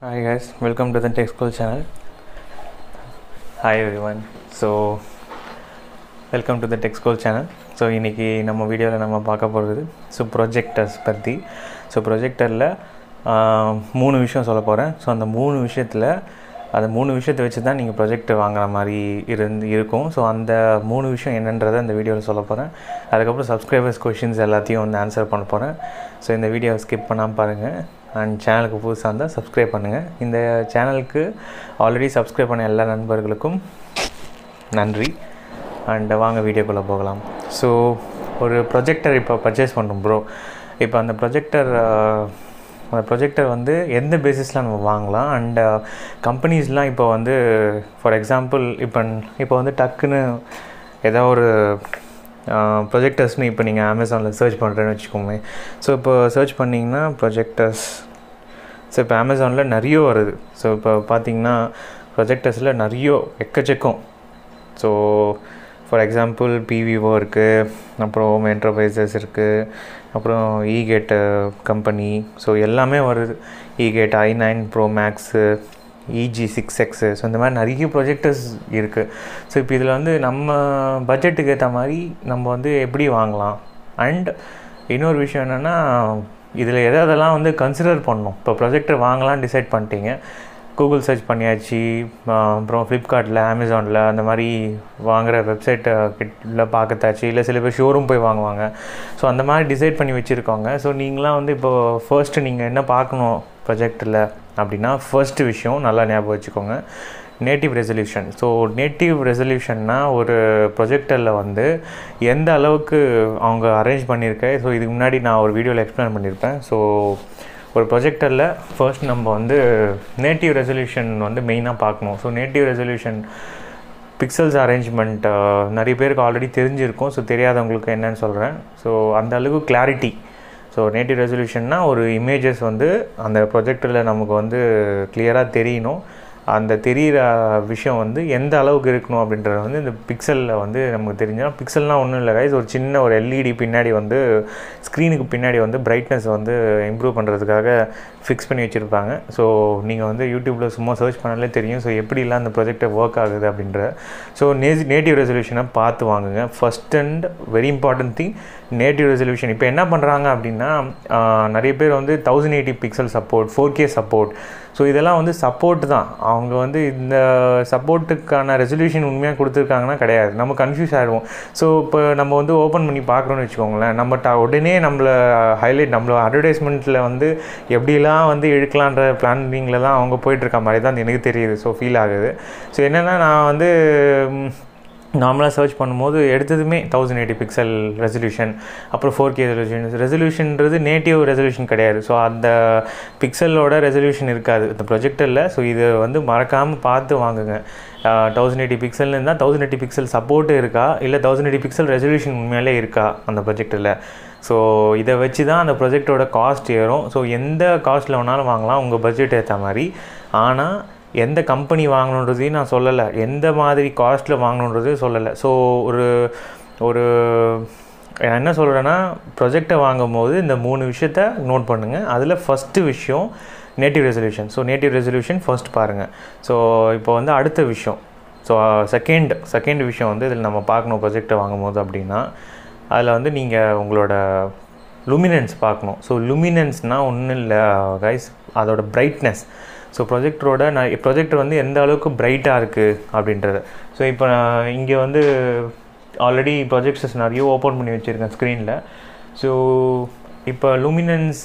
Hi guys, welcome to the Tech School channel. Hi everyone. So welcome to the tech school channel so இன்றைக்கி நம்ம வீடியோவில் நம்ம பார்க்க போகிறது ஸோ ப்ரொஜெக்டர்ஸ் பற்றி ஸோ ப்ரொஜெக்டரில் மூணு விஷயம் சொல்ல போகிறேன் ஸோ அந்த மூணு விஷயத்தில் அந்த மூணு விஷயத்தை வச்சு தான் நீங்கள் ப்ரொஜெக்ட் வாங்குற மாதிரி இருந்து இருக்கும் ஸோ அந்த மூணு விஷயம் என்னன்றதை இந்த வீடியோவில் சொல்ல போகிறேன் அதுக்கப்புறம் சப்ஸ்கிரைபர்ஸ் கொஷின்ஸ் எல்லாத்தையும் வந்து ஆன்சர் பண்ண போகிறேன் ஸோ இந்த வீடியோவை ஸ்கிப் பண்ணாமல் பாருங்கள் அண்ட் சேனலுக்கு புதுசாக இருந்தால் சப்ஸ்கிரைப் பண்ணுங்கள் இந்த சேனலுக்கு ஆல்ரெடி சப்ஸ்கிரைப் பண்ண எல்லா நண்பர்களுக்கும் நன்றி அண்ட் வாங்க வீடியோக்குள்ளே போகலாம் ஸோ ஒரு ப்ரொஜெக்டர் இப்போ பர்ச்சேஸ் பண்ணுறோம் ப்ரோ இப்போ அந்த ப்ரொஜெக்டர் அந்த ப்ரொஜெக்டர் வந்து எந்த பேசிஸில் நம்ம வாங்கலாம் அண்ட் கம்பெனிஸ்லாம் இப்போ வந்து ஃபார் எக்ஸாம்பிள் இப்போ இப்போ வந்து டக்குன்னு ஏதோ ஒரு ப்ரொஜெக்டர்ஸ்னு இப்போ நீங்கள் அமேசானில் சர்ச் பண்ணுறேன்னு வச்சுக்கோங்க ஸோ இப்போ சர்ச் பண்ணிங்கன்னா ப்ரொஜெக்டர்ஸ் ஸோ இப்போ அமேசானில் நிறைய வருது ஸோ இப்போ பார்த்தீங்கன்னா ப்ரொஜெக்டர்ஸில் நிறைய எக்கச்சக்கம் ஸோ ஃபார் எக்ஸாம்பிள் பிவிஓ இருக்குது அப்புறம் ஹோம் என்டர்பிரைசஸ் இருக்குது அப்புறம் ஈகேட் கம்பெனி ஸோ எல்லாமே வருது Egate I nine pro max இஜி சிக்ஸ் எக்ஸு ஸோ இந்த மாதிரி நிறைய ப்ரொஜெக்டர்ஸ் இருக்குது ஸோ இப்போ இதில் வந்து நம்ம பட்ஜெட்டுக்கு ஏற்ற மாதிரி நம்ம வந்து எப்படி வாங்கலாம் அண்ட் இன்னொரு விஷயம் என்னென்னா இதில் எதை எதெல்லாம் வந்து கன்சிடர் பண்ணணும் இப்போ ப்ரொஜெக்டர் வாங்கலாம் டிசைட் பண்ணிட்டீங்க கூகுள் சர்ச் பண்ணியாச்சு அப்புறம் ஃப்ளிப்கார்ட்டில் அமேசானில் அந்த மாதிரி வாங்குகிற வெப்சைட்டை கிட்ட பார்க்கத்தாச்சு இல்லை சில பேர் ஷோரூம் போய் வாங்குவாங்க ஸோ அந்த மாதிரி டிசைட் பண்ணி வச்சுருக்காங்க ஸோ நீங்களாம் வந்து இப்போ ஃபர்ஸ்ட்டு நீங்கள் என்ன பார்க்கணும் ப்ரொஜெக்டில் அப்படின்னா ஃபர்ஸ்ட்டு விஷயம் நல்லா ஞாபகம் வச்சுக்கோங்க நேட்டிவ் ரெசல்யூஷன் ஸோ நேட்டிவ் ரெசல்யூஷன்னா ஒரு ப்ரொஜெக்டரில் வந்து எந்த அளவுக்கு அவங்க அரேஞ்ச் பண்ணியிருக்கேன் ஸோ இதுக்கு முன்னாடி நான் ஒரு வீடியோவில் எக்ஸ்பிளைன் பண்ணியிருப்பேன் ஸோ ஒரு ப்ரொஜெக்டரில் ஃபர்ஸ்ட் நம்ம வந்து நேட்டிவ் ரெசல்யூஷன் வந்து மெயினாக பார்க்கணும் so native resolution pixels arrangement நிறைய பேருக்கு ஆல்ரெடி தெரிஞ்சிருக்கும் ஸோ தெரியாதவங்களுக்கு என்னன்னு சொல்கிறேன் ஸோ அந்த அளவுக்கு கிளாரிட்டி ஸோ நேட்டிவ் ரெசல்யூஷன்னா ஒரு இமேஜஸ் வந்து அந்த ப்ரொஜெக்டரில் நமக்கு வந்து கிளியராக தெரியணும் அந்த தெரிகிற விஷயம் வந்து எந்த அளவுக்கு இருக்கணும் அப்படின்றது வந்து இந்த பிக்சலில் வந்து நமக்கு தெரிஞ்சால் பிக்சல்னால் ஒன்றும் இல்லை கைஸ் ஒரு சின்ன ஒரு எல்இடி பின்னாடி வந்து ஸ்க்ரீனுக்கு பின்னாடி வந்து பிரைட்னஸ் வந்து இம்ப்ரூவ் பண்ணுறதுக்காக ஃபிக்ஸ் பண்ணி வச்சுருப்பாங்க ஸோ நீங்கள் வந்து யூடியூப்பில் சும்மா சர்ச் பண்ணாலே தெரியும் ஸோ எப்படிலாம் அந்த ப்ரொஜெக்டர் ஒர்க் ஆகுது அப்படின்ற ஸோ நேசி நேட்டிவ் ரெசல்யூஷனை பார்த்து வாங்குங்க first and very important thing native resolution இப்போ என்ன பண்ணுறாங்க அப்படின்னா நிறைய பேர் வந்து thousand eighty pixel support four K support so இதெல்லாம் வந்து சப்போர்ட் தான் அவங்க வந்து இந்த சப்போர்ட்டுக்கான ரெசல்யூஷன் உண்மையாக கொடுத்துருக்காங்கன்னா கிடையாது நம்ம கன்ஃபியூஸ் ஆகிடுவோம் ஸோ இப்போ நம்ம வந்து ஓப்பன் பண்ணி பார்க்குறோன்னு வச்சுக்கோங்களேன் நம்ம ட உடனே நம்மளை ஹைலைட் நம்மள அட்வர்டைஸ்மெண்ட்டில் வந்து எப்படிலாம் வந்து இழுக்கலான்ற பிளானிங்கில் தான் அவங்க போயிட்டுருக்க மாதிரி தான் எனக்கு தெரியுது ஸோ ஃபீல் ஆகுது ஸோ என்னென்னா நான் வந்து நார்மலாக சர்ச் பண்ணும்போது எடுத்ததுமே தௌசண்ட் எயிட்டி பிக்சல் ரெசல்யூஷன் அப்புறம் ஃபோர் கே ரெசல்யூஷன் ரெசல்யூஷன்ன்றது நேட்டிவ் ரெசல்யூஷன் கிடையாது ஸோ அந்த பிக்சலோட ரெசல்யூஷன் இருக்காது இந்த ப்ரொஜெக்டரில் ஸோ இது வந்து மறக்காமல் பார்த்து வாங்குங்க தௌசண்ட் எயிட்டி பிக்சல்னு இருந்தால் தௌசண்ட் எயிட்டி பிக்சல் சப்போர்ட்டு இருக்கா இல்லை தௌசண்ட் எயிட்டி பிக்சல் ரெசல்யூஷன் உண்மையிலே இருக்கா அந்த ப்ரொஜெக்டரில் ஸோ இதை வச்சு தான் அந்த ப்ரொஜெக்டோட காஸ்ட் ஏறும் ஸோ எந்த காஸ்ட்டில் வேணாலும் வாங்கலாம் உங்கள் பட்ஜெட் ஏற்ற மாதிரி ஆனால் எந்த கம்பெனி வாங்கணுன்றதையும் நான் சொல்லலை எந்த மாதிரி காஸ்ட்டில் வாங்கணுன்றதையும் சொல்லலை ஸோ ஒரு ஒரு நான் என்ன சொல்கிறேன்னா ப்ரொஜெக்டை வாங்கும் போது இந்த மூணு விஷயத்த நோட் பண்ணுங்கள் அதில் ஃபஸ்ட்டு விஷயம் native resolution so native resolution first பாருங்கள் ஸோ இப்போ வந்து அடுத்த விஷயம் ஸோ செகண்ட் செகண்ட் விஷயம் வந்து இதில் நம்ம பார்க்கணும் ப்ரொஜெக்டை வாங்கும் போது அப்படின்னா அதில் வந்து நீங்கள் உங்களோட லுமினன்ஸ் பார்க்கணும் ஸோ லுமினன்ஸ்னால் ஒன்றும் இல்லை கைஸ் அதோட பிரைட்னஸ் ஸோ ப்ரொஜெக்டரோட நான் ப்ரொஜெக்டர் வந்து எந்த அளவுக்கு பிரைட்டாக இருக்குது அப்படின்றது ஸோ இப்போ நான் இங்கே வந்து ஆல்ரெடி ப்ரொஜெக்டர்ஸ் நிறைய ஓப்பன் பண்ணி வச்சுருக்கேன் ஸ்க்ரீனில் ஸோ இப்போ லூமினன்ஸ்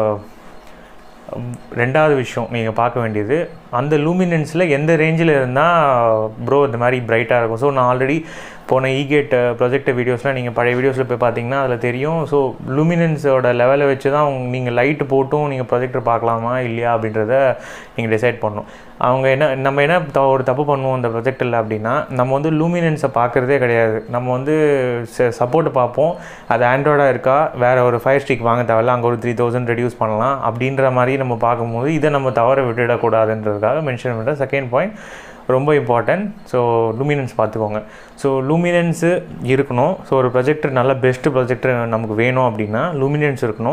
ரெண்டாவது விஷயம் நீங்கள் பார்க்க வேண்டியது அந்த லூமினன்ஸில் எந்த ரேஞ்சில் இருந்தால் ப்ரோ இந்த மாதிரி பிரைட்டாக இருக்கும் ஸோ நான் ஆல்ரெடி போன ஈகேட் ப்ரொஜெக்ட் வீடியோஸ்லாம் நீங்கள் பழைய வீடியோஸில் போய் பார்த்தீங்கன்னா அதில் தெரியும் ஸோ லூமினன்ஸோட லெவலை வச்சு தான் நீங்கள் லைட்டு போட்டும் நீங்கள் ப்ரொஜெக்டர் பார்க்கலாமா இல்லையா அப்படின்றத நீங்கள் டிசைட் பண்ணணும் அவங்க என்ன நம்ம என்ன த ஒரு தப்பு பண்ணுவோம் இந்த ப்ரொஜெக்டில் அப்படின்னா நம்ம வந்து லூமினன்ஸை பார்க்குறதே கிடையாது நம்ம வந்து சப்போர்ட் பார்ப்போம் அது ஆண்ட்ராய்டாக இருக்கா வேறு ஒரு ஃபயர் ஸ்டிக் வாங்க தேவையில்ல அங்கே ஒரு த்ரீ தௌசண்ட் ரெடியூஸ் பண்ணலாம் அப்படின்ற மாதிரி நம்ம பார்க்கும்போது இதை நம்ம தவற விட்டுடக்கூடாதுன்றதுக்காக மென்ஷன் பண்ணுற செகண்ட் பாயிண்ட் ரொம்ப இம்பார்ட்டன்ட் ஸோ லூமினன்ஸ் பார்த்துக்கோங்க ஸோ லூமினன்ஸு இருக்கணும் ஸோ ஒரு ப்ரொஜெக்டர் நல்ல பெஸ்ட்டு ப்ரொஜெக்டர் நமக்கு வேணும் அப்படின்னா லூமினன்ஸ் இருக்கணும்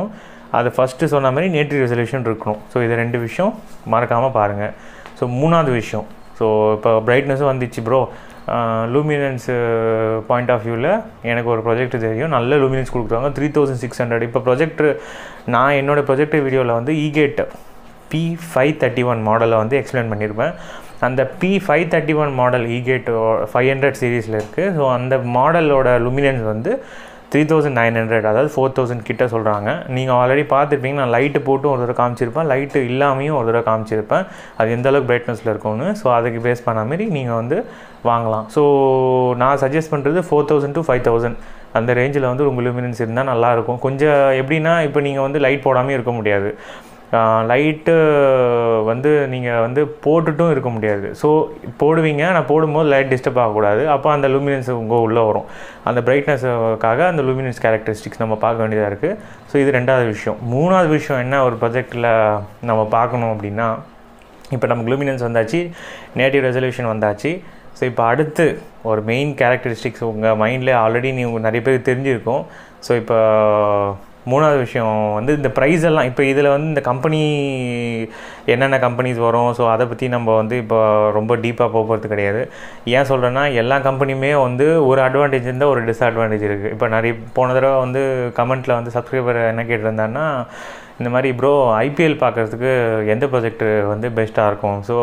அது ஃபஸ்ட்டு சொன்ன மாதிரி நேட்டிவ் ரெசல்யூஷன் இருக்கணும் ஸோ இது ரெண்டு விஷயம் மறக்காமல் பாருங்கள் ஸோ மூணாவது விஷயம் ஸோ இப்போ பிரைட்னஸும் வந்துச்சு ப்ரோ லூமினன்ஸ் பாயிண்ட் ஆஃப் வியூவில் எனக்கு ஒரு ப்ரொஜெக்ட் தெரியும் நல்ல லூமினன்ஸ் கொடுக்குறாங்க த்ரீ தௌசண்ட் சிக்ஸ் ஹண்ட்ரட் இப்போ ப்ரொஜெக்ட் நான் என்னோடய ப்ரொஜெக்ட் வீடியோவில் வந்து Egate B five thirty one மாடலை வந்து எக்ஸ்பிளைன் பண்ணியிருப்பேன் அந்த B five thirty one model Egate five hundred சீரீஸில் இருக்குது ஸோ அந்த மாடலோட லுமினன்ஸ் வந்து த்ரீ தௌசண்ட் நைன் ஹண்ட்ரட் அதாவது ஃபோர் தௌசண்ட் கிட்ட சொல்கிறாங்க நீங்கள் ஆல்ரெடி பார்த்துருப்பீங்க நான் லைட்டு போட்டு ஒரு தடவை காமிச்சிருப்பேன் லைட்டு இல்லாமையும் ஒரு தடவை காமிச்சிருப்பேன் அது எந்த அளவுக்கு பிரைட்னஸில் இருக்கும்னு ஸோ அதுக்கு பேஸ் பண்ண மாதிரி நீங்கள் வந்து வாங்கலாம் ஸோ நான் சஜஸ்ட் பண்ணுறது four thousand to five thousand அந்த ரேஞ்சில் வந்து உங்கள் லுமினன்ஸ் இருந்தால் நல்லாயிருக்கும் கொஞ்சம் எப்படின்னா இப்போ நீங்கள் வந்து லைட் போடாமல் இருக்க முடியாது லைட்டு வந்து நீங்கள் வந்து போட்டுட்டும் இருக்க முடியாது ஸோ போடுவீங்க நான் போடும்போது லைட் டிஸ்டர்ப் ஆகக்கூடாது அப்போ அந்த லூமினன்ஸ் உங்கள் உள்ளே வரும் அந்த பிரைட்னஸுக்காக அந்த லூமினன்ஸ் கேரக்டரிஸ்டிக்ஸ் நம்ம பார்க்க வேண்டியதாக இருக்குது ஸோ இது ரெண்டாவது விஷயம் மூணாவது விஷயம் என்ன ஒரு ப்ரொஜெக்டில் நம்ம பார்க்கணும் அப்படின்னா இப்போ நமக்கு லூமினன்ஸ் வந்தாச்சு நேட்டிவ் ரெசல்யூஷன் வந்தாச்சு ஸோ இப்போ அடுத்து ஒரு மெயின் கேரக்டரிஸ்டிக்ஸ் உங்கள் மைண்டில் ஆல்ரெடி நீ நிறைய பேருக்கு தெரிஞ்சிருக்கும் ஸோ இப்போ மூணாவது விஷயம் வந்து இந்த ப்ரைஸ் எல்லாம் இப்போ இதில் வந்து இந்த கம்பெனி என்னென்ன கம்பெனிஸ் வரும் ஸோ அதை பற்றி நம்ம வந்து இப்போ ரொம்ப டீப்பாக போகிறது கிடையாது ஏன் சொல்கிறேன்னா எல்லா கம்பெனியுமே வந்து ஒரு அட்வான்டேஜ் இருந்தால் ஒரு டிஸ்அட்வான்டேஜ் இருக்குது இப்போ நிறைய போன தடவை வந்து கமெண்ட்டில் வந்து சப்ஸ்கிரைபர் என்ன கேட்டிருந்தாருன்னா இந்த மாதிரி ப்ரோ ஐபிஎல் பார்க்குறதுக்கு எந்த ப்ரொஜெக்ட் வந்து பெஸ்ட்டாக இருக்கும் ஸோ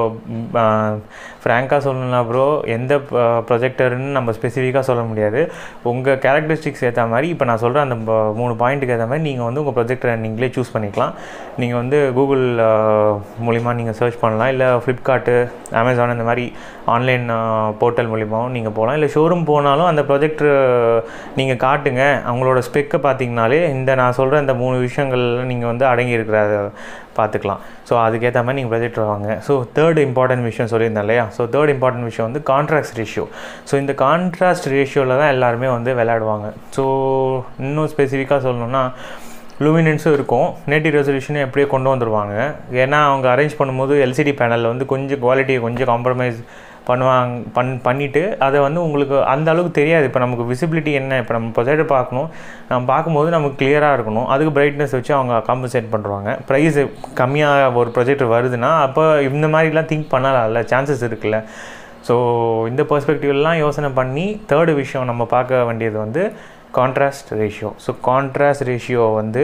ஃப்ரேங்காக சொல்லணும்னா ப்ரோ எந்த ப்ரொஜெக்டர்னு நம்ம ஸ்பெசிஃபிக்காக சொல்ல முடியாது உங்கள் கேரக்டரிஸ்டிக்ஸ் ஏற்ற மாதிரி இப்போ நான் சொல்கிற அந்த மூணு பாயிண்ட்டுக்கு ஏற்ற மாதிரி நீங்கள் வந்து உங்கள் ப்ரொஜெக்டரை நீங்களே சூஸ் பண்ணிக்கலாம் நீங்கள் வந்து கூகுள் மூலிமா நீங்கள் சர்ச் பண்ணலாம் இல்லை ஃப்ளிப்கார்ட்டு அமேசான் இந்த மாதிரி ஆன்லைன் போர்ட்டல் மூலிமாவும் நீங்கள் போகலாம் இல்லை ஷோரூம் போனாலும் அந்த ப்ரொஜெக்டர் நீங்கள் காட்டுங்க அவங்களோட ஸ்பெக்கை பார்த்தீங்கனாலே இந்த நான் சொல்கிற இந்த மூணு விஷயங்கள்ல நீங்கள் வந்து அடங்கி இருக்கிற பார்த்துக்கலாம் ஸோ அதுக்கேற்ற மாதிரி நீங்கள் ப்ரொஜெக்டர் வாங்க ஸோ தேர்ட் இம்பார்ட்டன்ட் விஷயம் சொல்லியிருந்தேன் இல்லையா ஸோ தேர்ட் இம்பார்ட்டன்ட் விஷயம் வந்து கான்ட்ராக்ட் ரேஷியோ ஸோ இந்த கான்ட்ராஸ்ட் ரேஷியோவில் தான் எல்லாருமே வந்து விளையாடுவாங்க ஸோ இன்னும் ஸ்பெசிஃபிக்காக சொல்லணும்னா லூமினன்ஸும் இருக்கும் நேட்டிவ் ரெசல்யூஷனும் எப்படியே கொண்டு வந்துடுவாங்க ஏன்னா அவங்க அரேஞ்ச் பண்ணும்போது எல்சிடி பேனலில் வந்து கொஞ்சம் குவாலிட்டியை கொஞ்சம் காம்ப்ரமைஸ் பண்ணுவாங்க பண் பண்ணிவிட்டு அதை வந்து உங்களுக்கு அந்த அளவுக்கு தெரியாது இப்போ நமக்கு விசிபிலிட்டி என்ன இப்போ நம்ம ப்ரொஜெக்டர் பார்க்கணும் நம்ம பார்க்கும்போது நமக்கு கிளியராக இருக்கணும் அதுக்கு பிரைட்னஸ் வச்சு அவங்க காம்பன்சேட் பண்ணுறாங்க ப்ரைஸ் கம்மியாக ஒரு ப்ரொஜெக்டர் வருதுன்னா அப்போ இந்த மாதிரிலாம் திங்க் பண்ணலாம்ல சான்சஸ் இருக்குல்ல ஸோ இந்த பர்ஸ்பெக்டிவ்லாம் யோசனை பண்ணி தேர்டு விஷயம் நம்ம பார்க்க வேண்டியது வந்து contrast ratio so contrast ratio வந்து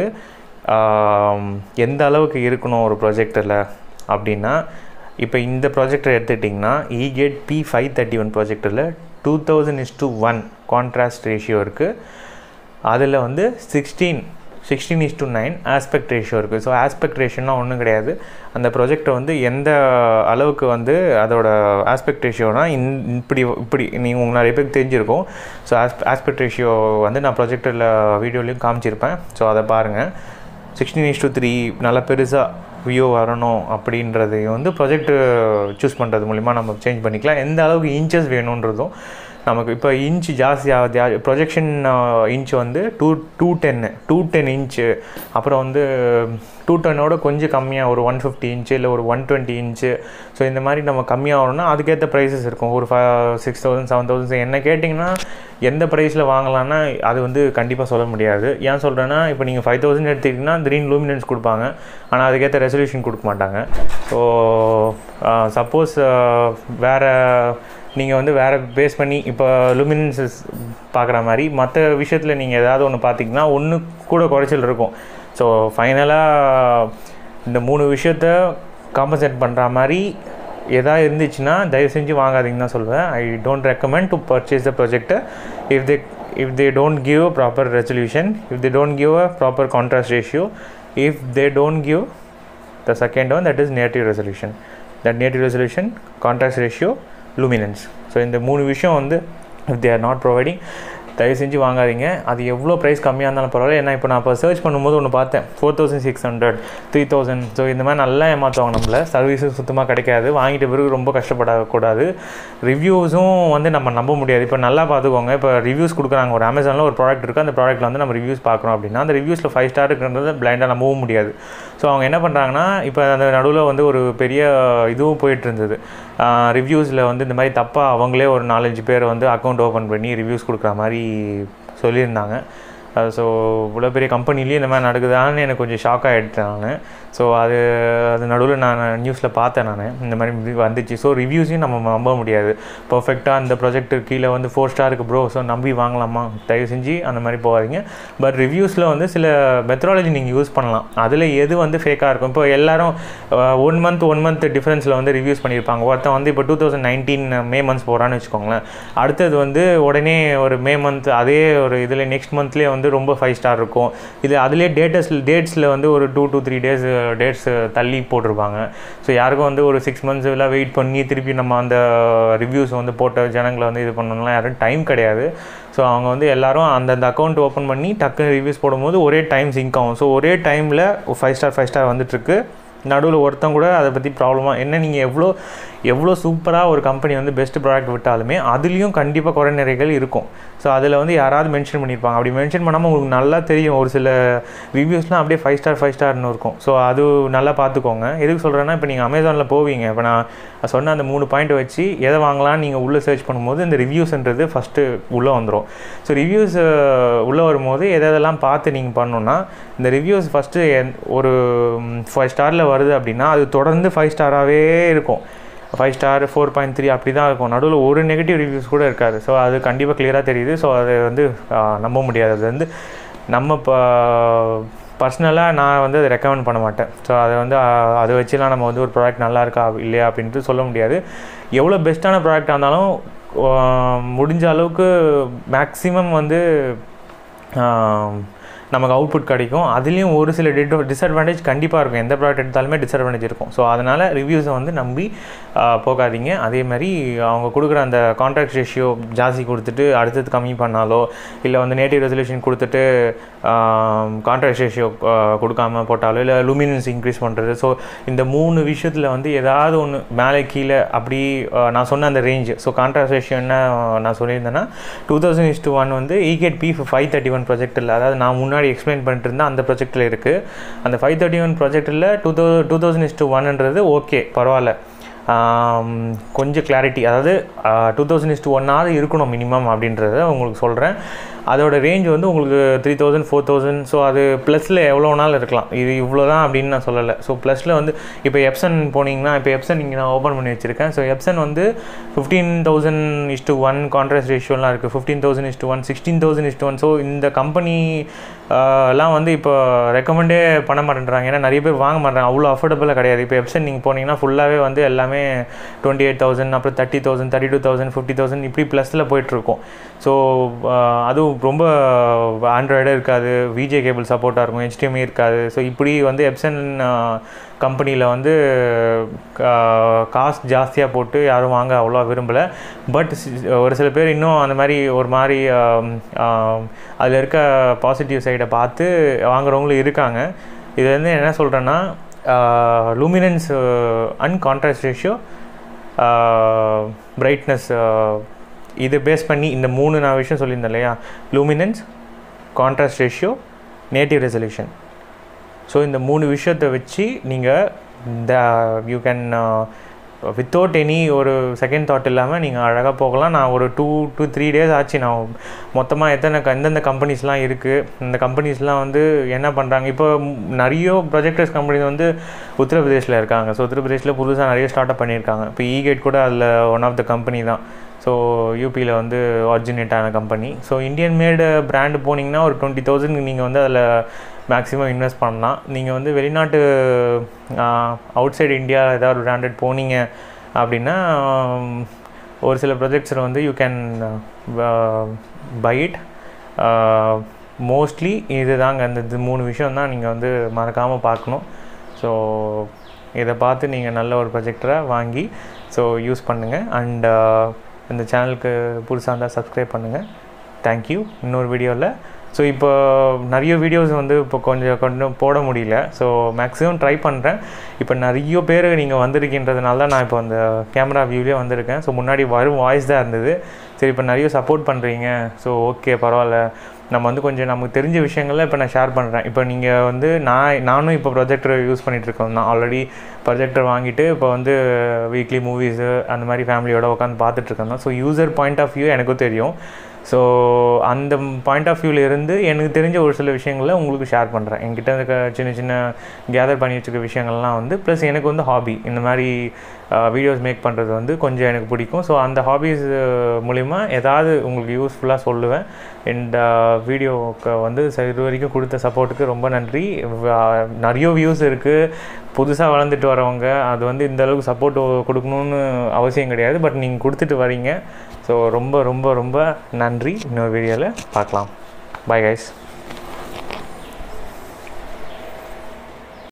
எந்த அளவுக்கு இருக்கணும் ஒரு ப்ரொஜெக்டரில் அப்படின்னா இப்போ இந்த ப்ராஜெக்டர் எடுத்துட்டிங்கன்னா Egate B five thirty one ப்ராஜெக்டரில் two thousand is to one contrast ratio இருக்குது அதில் வந்து sixteen sixteen is to nine aspect ratio இருக்குது ஸோ ஆஸ்பெக்ட் ரேஷியோனா ஒன்றும் கிடையாது அந்த ப்ரொஜெக்டை வந்து எந்த அளவுக்கு வந்து அதோட ஆஸ்பெக்ட் ரேஷியோனா இன் இப்படி இப்படி நீங்கள் உங்களுக்கு நிறைய பேருக்கு தெரிஞ்சிருக்கும் ஸோ ஆஸ்பெ ஆஸ்பெக்ட் ரேஷியோ வந்து நான் ப்ரொஜெக்டரில் வீடியோலையும் காமிச்சிருப்பேன் ஸோ அதை பாருங்கள் சிக்ஸ்டீன் இஸ் டு த்ரீ நல்லா பெருசாக வியூ வரணும் அப்படின்றதையும் வந்து ப்ரொஜெக்ட் சூஸ் பண்ணுறது மூலிமா நம்ம சேஞ்ச் பண்ணிக்கலாம் எந்த அளவுக்கு இன்ச்சஸ் வேணுன்றதும் நமக்கு இப்போ இன்ச் ஜாஸ்தி ஆகுது ப்ரொஜெக்ஷன் இன்ச் வந்து டூ டூ டென்னு டூ டென் இன்ச்சு அப்புறம் வந்து டூ டென்னோட கொஞ்சம் கம்மியாக ஒரு ஒன் ஃபிஃப்டி இன்ச்சு இல்லை ஒரு ஒன் டுவெண்ட்டி இன்ச்சு ஸோ இந்த மாதிரி நம்ம கம்மியாகணும்னா அதுக்கேற்ற ப்ரைஸஸ் இருக்கும் ஒரு five six thousand seven thousand என்ன கேட்டிங்கன்னா எந்த ப்ரைஸில் வாங்கலாம்னா அது வந்து கண்டிப்பாக சொல்ல முடியாது ஏன் சொல்கிறேன்னா இப்போ நீங்கள் ஃபைவ் தௌசண்ட் எடுத்துக்கிட்டிங்கன்னா க்ரீன் லூமினன்ஸ் கொடுப்பாங்க ஆனால் அதுக்கேற்ற ரெசல்யூஷன் கொடுக்க மாட்டாங்க ஸோ சப்போஸ் வேறு நீங்கள் வந்து வேறு பேஸ் பண்ணி இப்போ லுமினன்சஸ் பார்க்குற மாதிரி மற்ற விஷயத்தில் நீங்கள் ஏதாவது ஒன்று பார்த்தீங்கன்னா ஒன்று கூட குறைச்சல் இருக்கும் ஸோ ஃபைனலாக இந்த மூணு விஷயத்த காம்பன்சேட் பண்ணுற மாதிரி எதாவது இருந்துச்சுன்னா தயவு செஞ்சு வாங்காதீங்கன்னு தான் சொல்லுவேன் I don't recommend to purchase the projector if they if they don't give a proper resolution if they don't give a proper contrast ratio if they don't give the second one that is native resolution that native resolution contrast ratio luminance so இந்த மூணு விஷயம் வந்து if they are not providing தயவு செஞ்சு வாங்காதீங்க அது எவ்வளோ price கம்மியாக இருந்தாலும் பரவாயில்ல ஏன்னா இப்போ நான் இப்போ சர்ச் பண்ணும்போது ஒன்று பார்த்தேன் four thousand six hundred three thousand so இந்த மாதிரி நல்லா ஏமாற்றுவாங்க நம்மள சர்வீஸும் சுத்தமாக கிடைக்காது வாங்கிட்ட பிறகு ரொம்ப கஷ்டப்படக்கூடாது ரிவ்யூஸும் வந்து நம்ம நம்ப முடியாது இப்போ நல்லா பார்த்துக்கோங்க இப்போ ரிவ்யூஸ் கொடுக்குறாங்க ஒரு அமேசானில் ஒரு ப்ராடக்ட் இருக்குது அந்த ப்ராடக்ட்டில் வந்து நம்ம ரிவ்யூஸ் பார்க்குறோம் அப்படின்னா அந்த ரிவ்யூஸில் ஃபைவ் ஸ்டார் இருக்குன்றது பிளைண்டாக நம்பவும் முடியாது ஸோ அவங்க என்ன பண்ணுறாங்கன்னா இப்போ அந்த நடுவில் வந்து ஒரு பெரிய இதுவும் போயிட்டு இருந்தது ரிவ்யூஸில் வந்து இந்த மாதிரி தப்பாக அவங்களே ஒரு நாலஞ்சு பேர் வந்து அக்கௌண்ட் ஓப்பன் பண்ணி ரிவ்யூஸ் கொடுக்குற மாதிரி சொல்லியிருந்தாங்க ஸோ இவ்வளோ பெரிய கம்பெனிலேயே இந்த மாதிரி நடக்குதான்னு எனக்கு கொஞ்சம் ஷாக் ஆகிடுச்சேன் நான் ஸோ அது அது நடுவில் நான் நியூஸில் பார்த்தேன் நான் இந்த மாதிரி இது வந்துச்சு ஸோ ரிவ்யூஸையும் நம்ம நம்ப முடியாது பர்ஃபெக்டாக அந்த ப்ராஜெக்ட் கீழே வந்து ஃபோர் ஸ்டாருக்கு ப்ரோ ஸோ நம்பி வாங்கலாமா தயவு செஞ்சு அந்த மாதிரி போகாதீங்க பட் ரிவ்யூஸில் வந்து சில மெத்தடாலஜி நீங்கள் யூஸ் பண்ணலாம் அதில் எது வந்து ஃபேக்காக இருக்கும் இப்போ எல்லாரும் ஒன் மந்த் ஒன் மந்த் டிஃப்ரென்ஸில் வந்து ரிவ்யூஸ் பண்ணியிருப்பாங்க ஒருத்தன் வந்து இப்போ two thousand nineteen May months போகிறான்னு வச்சுக்கோங்களேன் அடுத்தது வந்து உடனே ஒரு மே மந்த் அதே ஒரு இதில் நெக்ஸ்ட் மந்த்லேயே வந்து ரொம்ப ஃபைவ் ஸ்டார் இருக்கும் இது அதுலேயே டேட்டஸ் டேட்ஸில் வந்து ஒரு two two three days dates தள்ளி போட்டிருப்பாங்க ஸோ யாருக்கும் வந்து ஒரு சிக்ஸ் மந்த்ஸ் எல்லாம் வெயிட் பண்ணி திருப்பி நம்ம அந்த ரிவ்யூஸ் வந்து போட்ட ஜனங்களை வந்து இது பண்ணணும்லாம் யாரும் டைம் கிடையாது ஸோ அவங்க வந்து எல்லாரும் அந்தந்த அக்கௌண்ட் ஓப்பன் பண்ணி டக்குன்னு ரிவ்யூஸ் போடும்போது ஒரே டைம் சிங்க் ஆகும் ஸோ ஒரே டைமில் ஃபைவ் ஸ்டார் ஃபைவ் ஸ்டார் வந்துட்டுருக்கு நடுவில் ஒருத்தன் கூட அதை பற்றி ப்ராப்ளமாக என்ன நீங்கள் எவ்வளோ எவ்வளோ சூப்பராக ஒரு கம்பெனி வந்து பெஸ்ட் ப்ராடக்ட் விட்டாலுமே அதுலேயும் கண்டிப்பாக குறை நிறைகள் இருக்கும் ஸோ அதில் வந்து யாராவது மென்ஷன் பண்ணியிருப்பாங்க அப்படி மென்ஷன் பண்ணாமல் உங்களுக்கு நல்லா தெரியும் ஒரு சில ரிவ்யூஸ்லாம் அப்படியே ஃபைவ் ஸ்டார் ஃபைவ் ஸ்டார்னு இருக்கும் ஸோ அது நல்லா பார்த்துக்கோங்க எதுக்கு சொல்கிறேன்னா இப்போ நீங்கள் அமேசானில் போவீங்க இப்போ நான் சொன்ன அந்த மூணு பாயிண்ட் வச்சு எதை வாங்கலாம்னு நீங்கள் உள்ளே சர்ச் பண்ணும்போது இந்த ரிவ்யூஸ்ன்றது ஃபஸ்ட்டு உள்ளே வந்துடும் ஸோ ரிவ்யூஸ் உள்ளே வரும்போது எதை எதெல்லாம் பார்த்து நீங்கள் பண்ணணுன்னா இந்த ரிவ்யூஸ் ஃபஸ்ட்டு ஒரு ஃபைவ் ஸ்டாரில் வருது அப்படின்னா அது தொடர்ந்து ஃபைவ் ஸ்டாராகவே இருக்கும் five star four point three அப்படி தான் இருக்கும் நடுவில் ஒரு நெகட்டிவ் ரிவ்யூஸ் கூட இருக்காது ஸோ அது கண்டிப்பாக கிளியராக தெரியுது ஸோ அது வந்து நம்ப முடியாது அது வந்து நம்ம இப்போ பர்சனலாக நான் வந்து அதை ரெக்கமெண்ட் பண்ண மாட்டேன் ஸோ அதை வந்து அதை வச்சுலாம் நம்ம வந்து ஒரு ப்ராடக்ட் நல்லா இருக்கா இல்லையா அப்படின்ட்டு சொல்ல முடியாது எவ்வளோ பெஸ்ட்டான ப்ராடக்டாக இருந்தாலும் முடிஞ்ச அளவுக்கு மேக்ஸிமம் வந்து நமக்கு அவுட்புட் கிடைக்கும் அதுலேயும் ஒரு சில டிட் டிஸ்அட்வான்டேஜ் கண்டிப்பாக இருக்கும் எந்த ப்ராடக்ட் எடுத்தாலுமே டிஸ்அட்வான்டேஜ் இருக்கும் ஸோ அதனால் ரிவ்யூஸை வந்து நம்பி போகாதீங்க அதே மாதிரி அவங்க கொடுக்குற அந்த கான்ட்ராக்ட் ரேஷியோ ஜாஸ்தி கொடுத்துட்டு அடுத்தது கம்மி பண்ணாலோ இல்லை வந்து நேட்டிவ் ரெசல்யூஷன் கொடுத்துட்டு கான்ட்ராக்ட் ரேஷியோ கொடுக்காம போட்டாலோ இல்லை லூமினன்ஸ் இன்க்ரீஸ் பண்ணுறது ஸோ இந்த மூணு விஷயத்தில் வந்து ஏதாவது ஒன்று மேலே கீழே அப்படி நான் சொன்ன அந்த ரேஞ்ச் ஸோ கான்ட்ராக்ட் ரேஷியோ என்ன நான் சொல்லியிருந்தேன்னா two thousand is to one வந்து Egate B five thirty one ப்ராஜெக்டில் அதாவது நான் முன்னாடி முன்னாடி எக்ஸ்பிளைன் பண்ணிட்டு இருந்தேன் அந்த ப்ராஜெக்ட்டில் இருக்குது அந்த ஃபைவ் தேர்ட்டி ஒன் ப்ராஜெக்ட்டில் two thou two thousand is to ஒன்ன்றது ஓகே பரவாயில்ல கொஞ்சம் கிளாரிட்டி அதாவது டூ தௌசண்ட் இஸ் டூ ஒன்னாவது இருக்கணும் மினிமம் அப்படின்றத உங்களுக்கு சொல்கிறேன் அதோட ரேஞ்ச் வந்து உங்களுக்கு three thousand four thousand so அது ப்ளஸில் எவ்வளோ நாள் இருக்கலாம் இது இவ்வளோ தான் அப்படின்னு நான் சொல்லலை ஸோ ப்ளஸில் வந்து இப்போ எப்சன் போனீங்கன்னா இப்போ எப்சன் இங்கே நான் ஓப்பன் பண்ணி வச்சுருக்கேன் ஸோ எப்சன் வந்து fifteen thousand is to one contrast ரேஷியோலாம் இருக்குது fifteen thousand is to one sixteen thousand is to one so இந்த கம்பெனி எல்லாம் வந்து இப்போ ரெக்கமெண்டே பண்ண மாட்டேன்றாங்க ஏன்னா நிறைய பேர் வாங்க மாட்டாங்க அவ்வளோ அஃபோர்டபுளாக கிடையாது இப்போ எப்சன் நீங்கள் போனீங்கன்னா ஃபுல்லாகவே வந்து எல்லாமே டுவெண்ட்டி எயிட் தௌசண்ட் அப்புறம் thirty thousand thirty two thousand fifty thousand இப்படி ப்ளஸில் போயிட்டுருக்கும் ஸோ அதுவும் ரொம்ப ஆண்ட்ராய்டே இருக்காது விஜே கேபிள் சப்போர்ட்டாக இருக்கும் ஹெச்டிஎம்ஐ இருக்காது ஸோ இப்படி வந்து எப்சன் கம்பெனியில் வந்து காசு ஜாஸ்தியாக போட்டு யாரும் வாங்க அவ்வளோ விரும்பலை பட் ஒரு சில பேர் இன்னும் அந்த மாதிரி ஒரு மாதிரி அதில் இருக்க பாசிட்டிவ் சைடை பார்த்து வாங்குறவங்களும் இருக்காங்க இது வந்து என்ன சொல்கிறேன்னா luminance and contrast ratio brightness இதை பேஸ் பண்ணி இந்த மூணு நான் விஷயம் சொல்லியிருந்தேன் இல்லையா luminance contrast ratio native resolution so இந்த மூணு விஷயத்தை வச்சு நீங்கள் இந்த யூ கேன் வித்தவுட் எனி ஒரு செகண்ட் தாட் இல்லாமல் நீங்கள் அழகாக போகலாம் நான் ஒரு டூ டூ த்ரீ டேஸ் ஆச்சு நான் மொத்தமாக எத்தனை எந்தெந்த கம்பெனிஸ்லாம் இருக்குது இந்த கம்பெனிஸ்லாம் வந்து என்ன பண்ணுறாங்க இப்போ நிறைய ப்ரொஜெக்டர்ஸ் கம்பெனிஸ் வந்து உத்தரப்பிரதேஷில் இருக்காங்க ஸோ உத்தரப்பிரதேஷில் புதுசாக நிறைய ஸ்டார்ட் அப் பண்ணியிருக்காங்க இப்போ ஈகேட் கூட அதில் ஒன் ஆஃப் த கம்பெனி தான் ஸோ யூபியில் வந்து ஆரிஜினேட் ஆன company so Indian made brand போனீங்கன்னா ஒரு டுவெண்ட்டி தௌசண்ட் நீங்கள் வந்து அதில் மேக்ஸிமம் இன்வெஸ்ட் பண்ணலாம் நீங்கள் வந்து வெளிநாட்டு அவுட் சைடு இந்தியா ஏதாவது ஒரு பிராண்டட் போனீங்க அப்படின்னா ஒரு சில ப்ரொஜெக்ட்ஸில் வந்து you can buy it mostly இது தாங்க இந்த இது மூணு விஷயம் தான் நீங்கள் வந்து மறக்காமல் பார்க்கணும் ஸோ இதை பார்த்து நீங்கள் நல்ல ஒரு ப்ரொஜெக்டரை வாங்கி ஸோ யூஸ் பண்ணுங்கள் அண்ட் இந்த சேனலுக்கு புதுசாக இருந்தால் சப்ஸ்கிரைப் பண்ணுங்கள் தேங்க்யூ இன்னொரு வீடியோவில் ஸோ இப்போ நிறைய வீடியோஸ் வந்து இப்போ கொஞ்சம் கொஞ்சம் போட முடியல ஸோ மேக்ஸிமம் ட்ரை பண்ணுறேன் இப்போ நிறைய பேர் நீங்கள் வந்திருக்கின்றதுனால தான் நான் இப்போ அந்த கேமரா வியூலேயே வந்திருக்கேன் ஸோ முன்னாடி வரும் வாய்ஸ் தான் இருந்தது சரி இப்போ நிறைய சப்போர்ட் பண்ணுறீங்க ஸோ ஓகே பரவாயில்ல நம்ம வந்து கொஞ்சம் நமக்கு தெரிஞ்ச விஷயங்கள்ல இப்போ நான் ஷேர் பண்ணுறேன் இப்போ நீங்கள் வந்து நான் நானும் இப்போ ப்ரொஜெக்டர் யூஸ் பண்ணிகிட்ருக்கோம் நான் ஆல்ரெடி ப்ரொஜெக்டர் வாங்கிட்டு இப்போ வந்து வீக்லி மூவிஸு அந்த மாதிரி ஃபேமிலியோட உட்காந்து பார்த்துட்ருக்கேன் so user point of view எனக்கும் தெரியும் ஸோ அந்த பாயிண்ட் ஆஃப் வியூவில் இருந்து எனக்கு தெரிஞ்ச ஒரு சில விஷயங்களை உங்களுக்கு ஷேர் பண்ணுறேன் என்கிட்ட இருக்க சின்ன சின்ன கேதர் பண்ணி வச்சுருக்க விஷயங்கள்லாம் வந்து ப்ளஸ் எனக்கு வந்து ஹாபி இந்த மாதிரி வீடியோஸ் மேக் பண்ணுறது வந்து கொஞ்சம் எனக்கு பிடிக்கும் ஸோ அந்த ஹாபீஸ் மூலிமா ஏதாவது உங்களுக்கு யூஸ்ஃபுல்லாக சொல்லுவேன் அண்ட் வீடியோவுக்கு வந்து ச- இது வரைக்கும் கொடுத்த சப்போர்ட்டுக்கு ரொம்ப நன்றி வ- நிறைய வியூஸ் இருக்குது புதுசாக வளர்ந்துட்டு வரவங்க அது வந்து இந்த அளவுக்கு சப்போர்ட் கொடுக்கணும்னு அவசியம் கிடையாது பட் நீங்கள் கொடுத்துட்டு வரீங்க ஸோ ரொம்ப ரொம்ப ரொம்ப நன்றி இன்னொரு வீடியோவில் பார்க்கலாம் பாய் கைஸ்